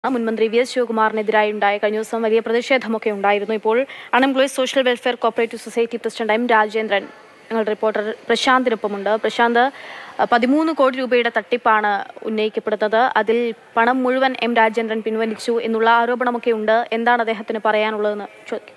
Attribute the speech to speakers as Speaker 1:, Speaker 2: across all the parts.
Speaker 1: മുൻമന്ത്രി V S ശിവകുമാറിനെതിരായി ഉണ്ടായ കഴിഞ്ഞ ദിവസം വലിയ പ്രതിഷേധമൊക്കെ ഉണ്ടായിരുന്നു ഇപ്പോൾ unemployees social welfare cooperative society president M Rajendran ഞങ്ങളുടെ റിപ്പോർട്ടർ പ്രശാന്തിനൊപ്പമുണ്ട് പ്രശാന്ത് അഹ് പതിമൂന്ന് കോടി രൂപയുടെ തട്ടിപ്പാണ് ഉന്നയിക്കപ്പെടുന്നത് അതിൽ പണം മുഴുവൻ എം രാജേന്ദ്രൻ പിൻവലിച്ചു എന്നുള്ള ആരോപണമൊക്കെ ഉണ്ട് എന്താണ് അദ്ദേഹത്തിന് പറയാനുള്ളതെന്ന് ചോദിക്കും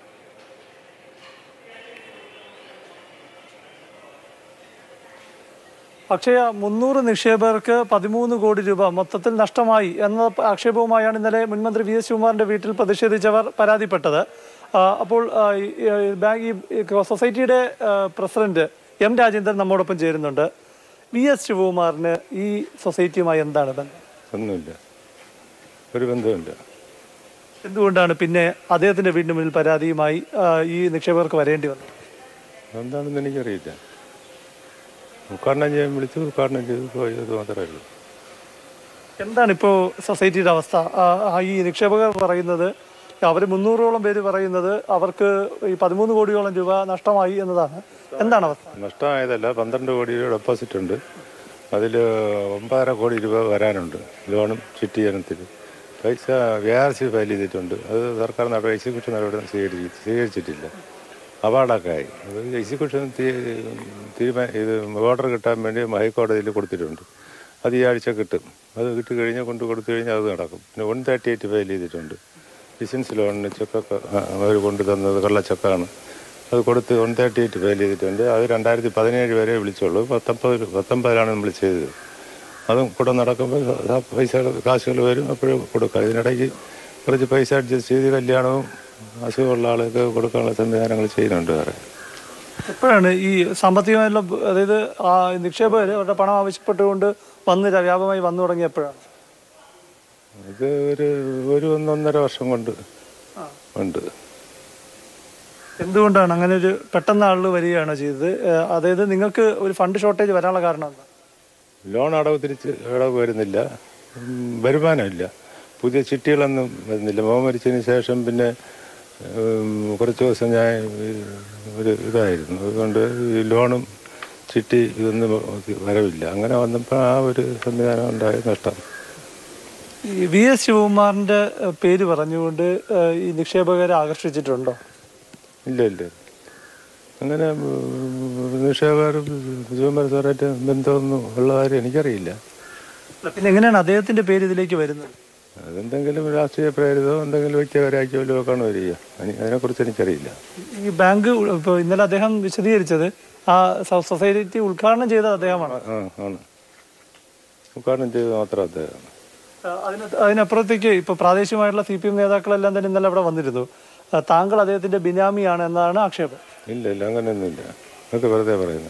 Speaker 2: അക്ഷയ മുന്നൂറ് നിക്ഷേപകർക്ക് പതിമൂന്ന് കോടി രൂപ മൊത്തത്തിൽ നഷ്ടമായി എന്ന ആക്ഷേപവുമായാണ് ഇന്നലെ മുൻമന്ത്രി വി എസ് ശിവകുമാറിന്റെ വീട്ടിൽ പ്രതിഷേധിച്ചവർ പരാതിപ്പെട്ടത് ആ, അപ്പോൾ ആ, ഈ, ഈ, ബാങ്ക് ഈ ഈ സൊസൈറ്റിയുടെ ആ, പ്രസിഡന്റ് എം രാജേന്ദ്രൻ നമ്മോടൊപ്പം ചേരുന്നുണ്ട് വി എസ് ശിവകുമാറിന് ഈ സൊസൈറ്റിയുമായി എന്താണ് ബന്ധം
Speaker 3: ഒന്നുമില്ല ഒരു ബന്ധവുമില്ല
Speaker 2: എന്തുകൊണ്ടാണ് പിന്നെ അദ്ദേഹത്തിന്റെ വീടിന് മുന്നിൽ പരാതിയുമായി ആ, ഈ നിക്ഷേപകർക്ക് വരേണ്ടി വന്നത്
Speaker 3: എന്താണെന്ന് എനിക്കറിയില്ല ഉദ്ഘാടനം ചെയ്യാൻ വിളിച്ചു ഉദ്ഘാടനം ചെയ്ത് പോയത് മാത്രമേ ഉള്ളൂ
Speaker 2: എന്താണ് ഇപ്പോൾ സൊസൈറ്റിയുടെ അവസ്ഥ ആ, ആ, ഈ നിക്ഷേപകർ പറയുന്നത് അവർ മുന്നൂറോളം പേര് പറയുന്നത് അവർക്ക് ഈ പതിമൂന്ന് കോടിയോളം രൂപ നഷ്ടമായി എന്നതാണ് എന്താണ് അവസ്ഥ
Speaker 3: നഷ്ടമായതല്ല പന്ത്രണ്ട് കോടി രൂപ ഡെപ്പോസിറ്റ് ഉണ്ട് അതിൽ ഒമ്പതര കോടി രൂപ വരാനുണ്ട് ലോണും ചിട്ടീകരണത്തിൽ പൈസ വി ആർ സി ഫയൽ ചെയ്തിട്ടുണ്ട് അത് സർക്കാർ നടപടി എക്സിക്യൂഷൻ നടപടി സ്വീകരിച്ച് സ്വീകരിച്ചിട്ടില്ല അവാർഡൊക്കെ ആയി അത് എക്സിക്യൂഷൻ തീരുമാനം ഇത് ഓർഡർ കിട്ടാൻ വേണ്ടി ഹൈക്കോടതിയിൽ കൊടുത്തിട്ടുണ്ട് അത് ഈ ആഴ്ച കിട്ടും അത് കിട്ടി കഴിഞ്ഞാൽ കൊണ്ട് കൊടുത്തു കഴിഞ്ഞാൽ അത് നടക്കും പിന്നെ വൺ തേർട്ടി എയ്റ്റ് ഫയൽ ചെയ്തിട്ടുണ്ട് ബിസിനസ് ലോണിന് ചെക്കൊക്കെ അവർ കൊണ്ടു തന്നത് കള്ളച്ചക്കാണ് അത് കൊടുത്ത് വൺ തേർട്ടി എയ്റ്റ് ഫയൽ ചെയ്തിട്ടുണ്ട് അത് രണ്ടായിരത്തി പതിനേഴ് വരെ വിളിച്ചുള്ളൂ പത്തൊമ്പത് പത്തൊമ്പതിലാണ് നമ്മൾ ചെയ്തത് അതും കൂടെ നടക്കുമ്പോൾ ആ പൈസ കാശുകൾ വരും അപ്പോഴും കൊടുക്കാം ഇതിനിടയ്ക്ക് കുറച്ച് പൈസ അഡ്ജസ്റ്റ് ചെയ്ത് കല്യാണവും അസുഖമുള്ള ആൾക്ക് കൊടുക്കാനുള്ള സംവിധാനങ്ങൾ ചെയ്യുന്നുണ്ട് വേറെ
Speaker 2: എപ്പോഴാണ് ഈ സാമ്പത്തികമായുള്ള ബ- അതായത് ആ നിക്ഷേപകർ അവരുടെ പണം ആവശ്യപ്പെട്ടുകൊണ്ട് വന്ന് ര- വ്യാപകമായി വന്നു തുടങ്ങിയപ്പോഴാണ്
Speaker 3: ഇത് ഒരു ഒരു ഒന്നൊന്നര വർഷം കൊണ്ട് ഉണ്ട്
Speaker 2: എന്തുകൊണ്ടാണ് അങ്ങനെ ഒരു പെട്ടെന്ന് ആളുകൾ വരികയാണോ ചെയ്തത് ഏഹ് അതായത് നിങ്ങൾക്ക് ഒരു ഫണ്ട് ഷോർട്ടേജ് വരാനുള്ള കാരണം എന്താ
Speaker 3: ലോൺ അടവ് തിരിച്ച് അടവ് വരുന്നില്ല ഉം, വരുമാനമില്ല പുതിയ ചിട്ടികളൊന്നും വരുന്നില്ല മോൻ മരിച്ചതിന് ശേഷം പിന്നെ ഉം, കുറച്ച് ദിവസം ഞാൻ ഈ ഒരു ഇതായിരുന്നു അതുകൊണ്ട് ഈ ലോണും ചിട്ടി ഇതൊന്നും വരവില്ല അങ്ങനെ വന്നപ്പോൾ ആ ഒരു സംവിധാനം ഉണ്ടായ നഷ്ടം
Speaker 2: ഈ വി എസ് ശിവകുമാറിന്റെ ഏഹ് പേര് പറഞ്ഞുകൊണ്ട് ഏഹ് ഈ നിക്ഷേപകരെ ആകർഷിച്ചിട്ടുണ്ടോ
Speaker 3: ഇല്ല ഇല്ല അങ്ങനെ നിക്ഷേപകർ ശിവകുമാർ സാറായിട്ട് ബന്ധമൊന്നും ഉള്ള കാര്യം എനിക്കറിയില്ല
Speaker 2: അല്ല, പിന്നെ എങ്ങനെയാണ് അദ്ദേഹത്തിന്റെ പേര് ഇതിലേക്ക് വരുന്നത്
Speaker 3: അതെന്തെങ്കിലും രാഷ്ട്രീയ പ്രേരിതോ എന്തെങ്കിലും വ്യക്തിപരാക്കിയോ വല്ലതുമൊക്കെയാണ് വരിക അനി- അതിനെക്കുറിച്ച് എനിക്കറിയില്ല
Speaker 2: ഈ ബാങ്ക് ഇപ്പോൾ ഇന്നലെ അദ്ദേഹം വിശദീകരിച്ചത് ആ സൊ- സൊസൈറ്റി ഉദ്ഘാടനം ചെയ്തത് അദ്ദേഹമാണ്
Speaker 3: ആ ആണ് ഉദ്ഘാടനം ചെയ്ത് മാത്രം അദ്ദേഹം
Speaker 2: ആ, അതിന് അതിനപ്പുറത്തേക്ക് ഇപ്പൊ പ്രാദേശികമായിട്ടുള്ള സി പി എം നേതാക്കളെല്ലാം തന്നെ ഇന്നലെ ഇവിടെ വന്നിരുന്നു ആ, താങ്കൾ അദ്ദേഹത്തിന്റെ ബിനാമിയാണ് എന്നാണ് ആക്ഷേപം
Speaker 3: ഇല്ല ഇല്ല അങ്ങനെയൊന്നുമില്ല അതൊക്കെ വെറുതെ പറയുന്നു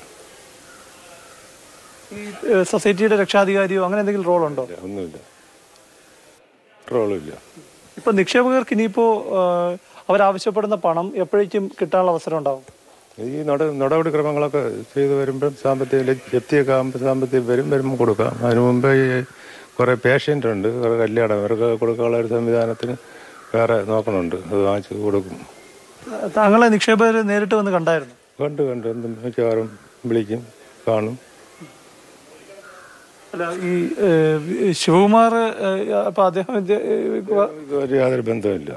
Speaker 2: ഈ ഏഹ്, സൊസൈറ്റിയുടെ രക്ഷാധികാരിയോ അങ്ങനെ എന്തെങ്കിലും റോൾ ഉണ്ടോ
Speaker 3: ഇല്ല ഒന്നുമില്ല ട്രോളും ഇല്ല
Speaker 2: ഇപ്പൊ നിക്ഷേപകർക്ക് ഇനിയിപ്പോ ഏഹ്, അവരാവശ്യപ്പെടുന്ന പണം എപ്പോഴേക്കും കിട്ടാനുള്ള അവസരം ഉണ്ടാവും
Speaker 3: ഈ നട നടപടിക്രമങ്ങളൊക്കെ ചെയ്ത് വരുമ്പം സാമ്പത്തിക ല- ജപ്തിയൊക്കെ ആകുമ്പോൾ സാമ്പത്തികം വരും വരുമ്പോൾ കൊടുക്കാം അതിനു മുമ്പേ ഈ കുറേ പേഷ്യൻ്റ് ഉണ്ട് കുറേ കല്യാണം ഇവർക്ക് കൊടുക്കാനുള്ള ഒരു സംവിധാനത്തിന് വേറെ നോക്കണുണ്ട് അത് വാങ്ങിച്ച് കൊടുക്കും
Speaker 2: ആ, താങ്കളെ നിക്ഷേപകർ നേരിട്ട് വന്ന് കണ്ടായിരുന്നു
Speaker 3: കണ്ട് കണ്ട് എന്തും മിക്കവാറും വിളിക്കും കാണും
Speaker 2: അല്ല ഈ ഏഹ്, ശിവകുമാർ ഏഹ്, അപ്പൊ അദ്ദേഹം ഇത്, ഏഹ്,
Speaker 3: ഇതുവരെ യാതൊരു ബന്ധമില്ല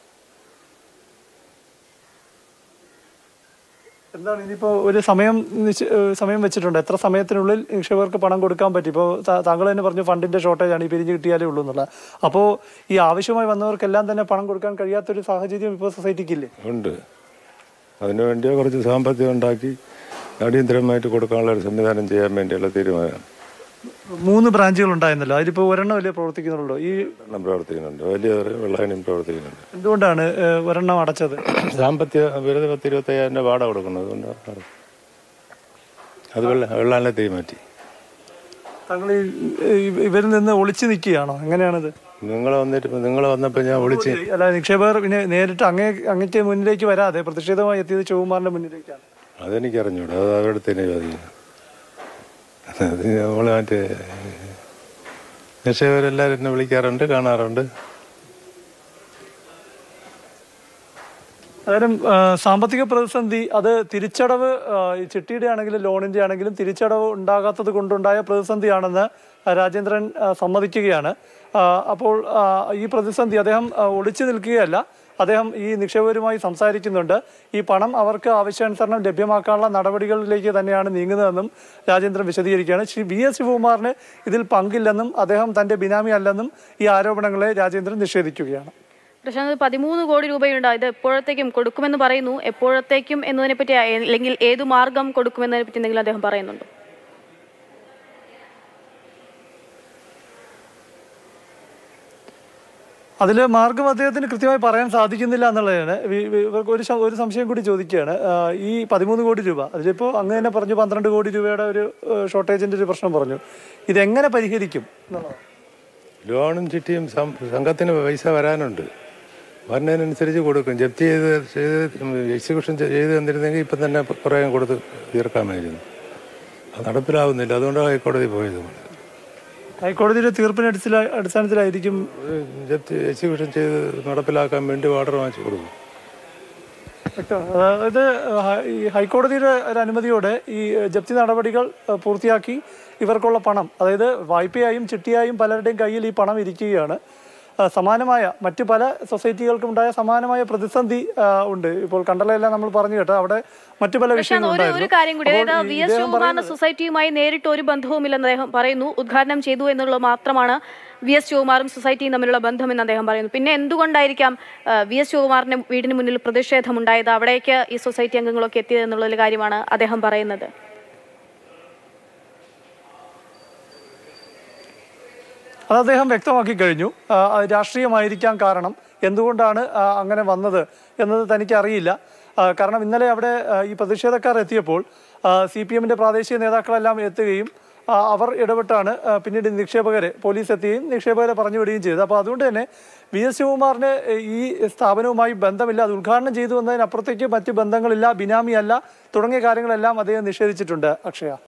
Speaker 2: എന്താണ് ഇനിയിപ്പോ ഒരു സമയം നിശ്ച- ഏഹ് സമയം വെച്ചിട്ടുണ്ട് എത്ര സമയത്തിനുള്ളിൽ നിക്ഷേപകർക്ക് പണം കൊടുക്കാൻ പറ്റും ഇപ്പോൾ താങ്കൾ തന്നെ പറഞ്ഞു ഫണ്ടിന്റെ ഷോർട്ടേജ് ആണ് ഈ പിരിഞ്ഞ് കിട്ടിയാലേ ഉള്ളൂ എന്നുള്ള അപ്പോൾ ഈ ആവശ്യമായി വന്നവർക്കെല്ലാം തന്നെ പണം കൊടുക്കാൻ കഴിയാത്തൊരു സാഹചര്യം ഇപ്പോൾ സൊസൈറ്റിക്കില്ലേ
Speaker 3: ഉണ്ട് അതിനുവേണ്ടി കുറച്ച് സാമ്പത്തികം ഉണ്ടാക്കി അടിയന്തരമായിട്ട് കൊടുക്കാനുള്ള ഒരു സംവിധാനം ചെയ്യാൻ വേണ്ടിയുള്ള തീരുമാനം
Speaker 2: മൂന്ന് ബ്രാഞ്ചുകൾ ഉണ്ടായിരുന്നല്ലോ അതിലിപ്പോൾ ഒരെണ്ണം വലിയ പ്രവർത്തിക്കുന്നുള്ളൂ ഈ
Speaker 3: എണ്ണം പ്രവർത്തിക്കുന്നുണ്ട് വലിയ വെള്ളായണിയും പ്രവർത്തിക്കുന്നുണ്ട്
Speaker 2: എന്തുകൊണ്ടാണ് ഏഹ്, ഒരെണ്ണം അടച്ചത്
Speaker 3: സാമ്പത്തിക വെറുതെ പത്ത് ഇരുപത്തയ്യായിരം രൂപ വാടക കൊടുക്കണം അതുകൊണ്ട് അത് വെള്ള വെള്ളാനിലെ മാറ്റി
Speaker 2: താങ്കൾ ഈ ഈ- ഇവരിൽ നിന്ന് ഒളിച്ചു നിൽക്കുകയാണോ എങ്ങനെയാണിത്
Speaker 3: നിങ്ങൾ വന്നിട്ട് നിങ്ങൾ വന്നപ്പോൾ ഞാൻ വിളിച്ച്
Speaker 2: അല്ല നിക്ഷേപകർ പിന്നെ നേരിട്ട് അങ്ങേ അങ്ങേക്ക് മുന്നിലേക്ക് വരാതെ പ്രതിഷേധമായി എത്തിയത് ശിവകുമാറിന്റെ മുന്നിലേക്കാണ്
Speaker 3: അതെനിക്ക് അറിഞ്ഞൂടാ അത് അവരുടെ തന്നെ ചോദിക്കും അത് നമ്മൾ മറ്റേ നിക്ഷേപരെല്ലാവരും എന്നെ വിളിക്കാറുണ്ട് കാണാറുണ്ട്
Speaker 2: അതായത് ആ, സാമ്പത്തിക പ്രതിസന്ധി അത് തിരിച്ചടവ് ആ, ഈ ചിട്ടിയുടെ ആണെങ്കിലും ലോണിന്റെ ആണെങ്കിലും തിരിച്ചടവ് ഉണ്ടാകാത്തത് കൊണ്ടുണ്ടായ പ്രതിസന്ധിയാണെന്ന് രാജേന്ദ്രൻ ആ, സമ്മതിക്കുകയാണ് ആ, അപ്പോൾ ആ, ഈ പ്രതിസന്ധി അദ്ദേഹം ആ, ഒളിച്ചു നിൽക്കുകയല്ല അദ്ദേഹം ഈ നിക്ഷേപകരുമായി സംസാരിക്കുന്നുണ്ട് ഈ പണം അവർക്ക് ആവശ്യാനുസരണം ലഭ്യമാക്കാനുള്ള നടപടികളിലേക്ക് തന്നെയാണ് നീങ്ങുന്നതെന്നും രാജേന്ദ്രൻ വിശദീകരിക്കുകയാണ് ശ്രീ വി എസ് ശിവകുമാറിന് ഇതിൽ പങ്കില്ലെന്നും അദ്ദേഹം തന്റെ ബിനാമി അല്ലെന്നും ഈ ആരോപണങ്ങളെ രാജേന്ദ്രൻ നിഷേധിക്കുകയാണ്
Speaker 1: പ്രശാന്ത് പതിമൂന്ന് കോടി രൂപയുണ്ട് ഇത് എപ്പോഴത്തേക്കും കൊടുക്കുമെന്ന് പറയുന്നു എപ്പോഴത്തേക്കും എന്നതിനെ പറ്റി അല്ലെങ്കിൽ ഏതു മാർഗം കൊടുക്കുമെന്നതിനെ പറ്റി എന്തെങ്കിലും അദ്ദേഹം പറയുന്നുണ്ടോ
Speaker 2: അതിൽ മാർഗം അദ്ദേഹത്തിന് കൃത്യമായി പറയാൻ സാധിക്കുന്നില്ല എന്നുള്ളതാണ് വി- വി- ഇവർക്ക് ഒരു ശ- ഒരു സംശയം കൂടി ചോദിക്കുകയാണ് ആ, ഈ പതിമൂന്ന് കോടി രൂപ അതിലിപ്പോൾ അങ്ങ് തന്നെ പറഞ്ഞു പന്ത്രണ്ട് കോടി രൂപയുടെ ഒരു ഷോർട്ടേജിന്റെ ഒരു പ്രശ്നം പറഞ്ഞു ഇതെങ്ങനെ പരിഹരിക്കും എന്നുള്ളതാണ്
Speaker 3: ലോണും ചിട്ടിയും സം- സംഘത്തിന് പൈസ വരാനുണ്ട് വരുന്നതിനനുസരിച്ച് കൊടുക്കും ജപ്തി ചെയ്ത് ചെയ്ത് എക്സിക്യൂഷൻ ചെയ്ത് തന്നിരുന്നെങ്കിൽ ഇപ്പം തന്നെ കുറേ കൊടുത്ത് തീർക്കാമായിരുന്നു അത് നടപ്പിലാവുന്നില്ല അതുകൊണ്ടാണ് ഹൈക്കോടതി പോയത് നമ്മൾ.
Speaker 2: ഹൈക്കോടതിയുടെ തീർപ്പിന് അടിസ്ഥാന- അടിസ്ഥാനത്തിലായിരിക്കും
Speaker 3: അത് ജപ്തി എക്സിക്യൂഷൻ ചെയ്ത് നടപ്പിലാക്കാൻ വേണ്ടി വാട്ടർ വാങ്ങിച്ചു കൊടുക്കും
Speaker 2: വ്യക്തമാണ്. അതായത് ഹ- ഈ ഹൈക്കോടതിയുടെ ഒരു അനുമതിയോടെ ഈ ജപ്തി നടപടികൾ ഏഹ്, പൂർത്തിയാക്കി ഇവർക്കുള്ള പണം അതായത് വായ്പയായും ചിട്ടിയായും പലരുടെയും കയ്യിൽ ഈ പണം ഇരിക്കുകയാണ് ആ, സമാനമായ മറ്റു പല സൊസൈറ്റികൾക്കും ഉണ്ടായ സമാനമായ പ്രതിസന്ധി ആ, ഉണ്ട് ഇപ്പോൾ കണ്ടലെല്ലാം നമ്മൾ പറഞ്ഞു കേട്ടോ അവിടെ മറ്റു പല
Speaker 1: പ്രശാന്ത് ഒരു ഒരു കാര്യം കൂടി
Speaker 2: അപ്പോൾ
Speaker 1: അതായത്
Speaker 2: ഈ
Speaker 1: വി എസ്
Speaker 2: ഇദ്ദേഹം
Speaker 1: ശിവകുമാറിന്
Speaker 2: പറയുന്നത്
Speaker 1: സൊസൈറ്റിയുമായി നേരിട്ട് ഒരു ബന്ധവുമില്ലെന്ന് അദ്ദേഹം പറയുന്നു ഉദ്ഘാടനം ചെയ്തു എന്നുള്ളത് മാത്രമാണ് വി എസ് ശിവകുമാറും സൊസൈറ്റിയും തമ്മിലുള്ള ബന്ധമെന്ന് അദ്ദേഹം പറയുന്നു പിന്നെ എന്തുകൊണ്ടായിരിക്കാം ആ, വി എസ് ശിവകുമാറിന്റെ വീടിന് മുന്നിൽ പ്രതിഷേധമുണ്ടായത് അവിടേക്ക് ഈ സൊസൈറ്റി അംഗങ്ങളൊക്കെ എത്തിയത് എന്നുള്ള കാര്യമാണ് അദ്ദേഹം പറയുന്നത്
Speaker 2: അത് അദ്ദേഹം വ്യക്തമാക്കി കഴിഞ്ഞു ആ, അത് രാഷ്ട്രീയമായിരിക്കാം കാരണം എന്തുകൊണ്ടാണ് ആ, അങ്ങനെ വന്നത് എന്നത് തനിക്ക് അറിയില്ല ആ, കാരണം ഇന്നലെ അവിടെ ആ, ഈ പ്രതിഷേധക്കാർ എത്തിയപ്പോൾ സി പി എമ്മിന്റെ പ്രാദേശിക നേതാക്കളെല്ലാം എത്തുകയും ആ, അവർ ഇടപെട്ടാണ് ആ, പിന്നീട് നിക്ഷേപകരെ പോലീസ് എത്തുകയും നിക്ഷേപകരെ പറഞ്ഞു വിടുകയും ചെയ്തത് അപ്പോൾ അതുകൊണ്ട് തന്നെ വി എസ് ശിവകുമാറിന് ഈ സ്ഥാപനവുമായി ബന്ധമില്ല അത് ഉദ്ഘാടനം ചെയ്തു എന്നതിനപ്പുറത്തേക്ക് മറ്റ് ബന്ധങ്ങളില്ല ബിനാമിയല്ല തുടങ്ങിയ കാര്യങ്ങളെല്ലാം അദ്ദേഹം നിഷേധിച്ചിട്ടുണ്ട് അക്ഷയ